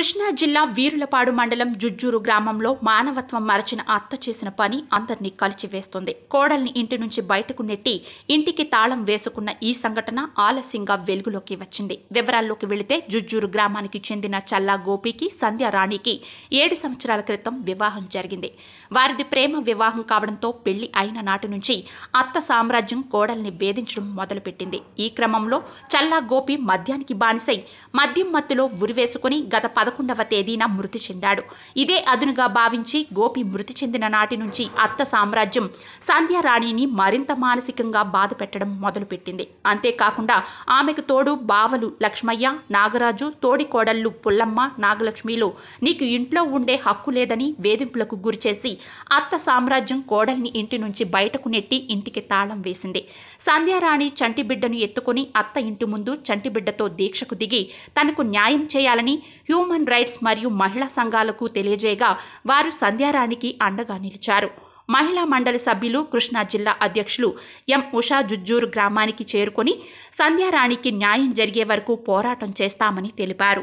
కృష్ణా జిల్లా వీరులపాడు మండలం జుజ్జూరు గ్రామంలో మానవత్వం మరచిన అత్త చేసిన పని అందరినీ కలిచివేస్తుంది కోడల్ని ఇంటి నుంచి బయటకు నెట్టి ఇంటికి తాళం వేసుకున్న ఈ సంఘటన ఆలస్యంగా వెలుగులోకి వచ్చింది వివరాల్లోకి వెళితే జుజ్జూరు గ్రామానికి చెందిన చల్లా గోపికి సంధ్య రాణికి ఏడు సంవత్సరాల క్రితం వివాహం జరిగింది వారిది ప్రేమ వివాహం కావడంతో పెళ్లి అయిన నాటి నుంచి అత్త సామ్రాజ్యం కోడల్ని వేధించడం మొదలుపెట్టింది ఈ క్రమంలో చల్లా గోపి మద్యానికి బానిసై మద్యం మత్తులో ఉరివేసుకుని గత పదకొండవ తేదీన మృతి చెందాడు ఇదే అదునుగా భావించి గోపి మృతి చెందిన నాటి నుంచి అత్త సామ్రాజ్యం సంధ్యారాణిని మరింత మానసికంగా బాధ పెట్టడం మొదలుపెట్టింది అంతేకాకుండా ఆమెకు తోడు బావలు లక్ష్మయ్య నాగరాజు తోడి కోడళ్ళు పుల్లమ్మ నాగలక్ష్మిలు నీకు ఇంట్లో ఉండే హక్కు లేదని వేధింపులకు గురిచేసి అత్త సామ్రాజ్యం కోడల్ని ఇంటి నుంచి బయటకు నెట్టి ఇంటికి తాళం వేసింది సంధ్యారాణి చంటిబిడ్డను ఎత్తుకుని అత్త ఇంటి ముందు చంటిబిడ్డతో దీక్షకు దిగి తనకు న్యాయం చేయాలని హ్యూమన్ రైట్స్ మరియు మహిళా సంఘాలకు తెలియజేయగా వారు సంధ్యారాణికి అండగా నిలిచారు మహిళా మండలి సభ్యులు కృష్ణా జిల్లా అధ్యక్షులు ఎం ఉషా జుజ్జూరు గ్రామానికి చేరుకొని సంధ్యారాణికి న్యాయం జరిగే వరకు పోరాటం చేస్తామని తెలిపారు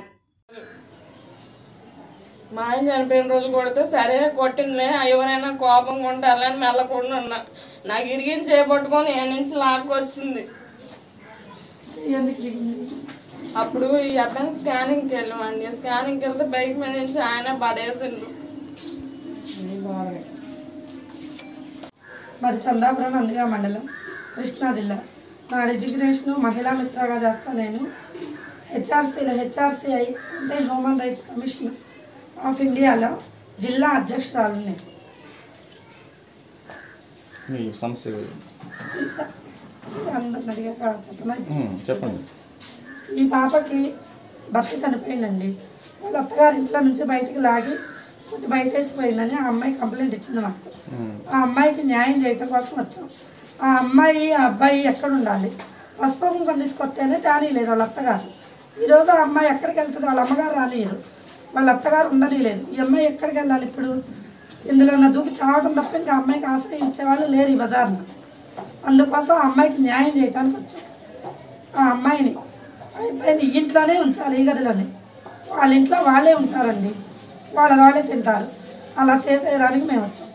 మా ఆయన చనిపోయిన రోజు కొడితే సరే కొట్టిందిలే ఎవరైనా కోపంగా ఉంటారని మెల్లకుండా ఉన్నా నాకు ఇరిగిన చేపట్టుకొని ఏ నుంచి లాక్కొచ్చింది అప్పుడు ఈ అబ్బాయిని స్కానింగ్కి వెళ్ళామండి స్కానింగ్కి వెళ్తే బైక్ మీద నుంచి ఆయన పడేసిండు మాది చందాపురం నందిగా మండలం కృష్ణా జిల్లా నా డిజిగ్నేషన్ మహిళా మిత్రగా చేస్తా నేను హెచ్ఆర్సీలో హెచ్ఆర్సీ అయి అంటే హ్యూమన్ రైట్స్ కమిషన్ ఆఫ్ ఇండియాలో జిల్లా అధ్యక్షురాలని మీ సమస్య అందరిని అడిగాక చెప్పమని ఉమ్, చెప్పండి ఈ పాపకి భర్త చనిపోయిందండి వాళ్ళ అత్తగారి ఇంట్లో నుంచి బయటికి లాగి కొట్టి బయట వేసిపోయిందని ఆ అమ్మాయి కంప్లైంట్ ఇచ్చింది మాకు ఉమ్, ఆ అమ్మాయికి న్యాయం చేయటం కోసం వచ్చాం ఆ అమ్మాయి ఆ అబ్బాయి ఎక్కడ ఉండాలి పసుపు కుంకుమ తీసుకొస్తేనే రానిలేదు వాళ్ళ అత్తగారు ఈరోజు ఆ అమ్మాయి ఎక్కడికి వెళ్తుంది వాళ్ళ అమ్మగారు రానియరు వాళ్ళ అత్తగారు ఉండనిలేదు ఈ అమ్మాయి ఎక్కడికి వెళ్ళాలి ఇప్పుడు ఇందులో ఉన్న దూకి చావడం తప్ప ఇంకా అమ్మాయికి ఆశ్రయం ఇచ్చేవాళ్ళు లేరు ఈ బజార్న అందుకోసం ఆ అమ్మాయికి న్యాయం చేయడానికి వచ్చాం ఆ అమ్మాయిని ఆ అబ్బాయిని ఈ ఇంట్లోనే ఉంచాలి ఈ గదిలోనే వాళ్ళ ఇంట్లో వాళ్ళే ఉంటారండి వాళ్ళ వాళ్ళే తింటారు అలా చేసేదానికి మేము వచ్చాం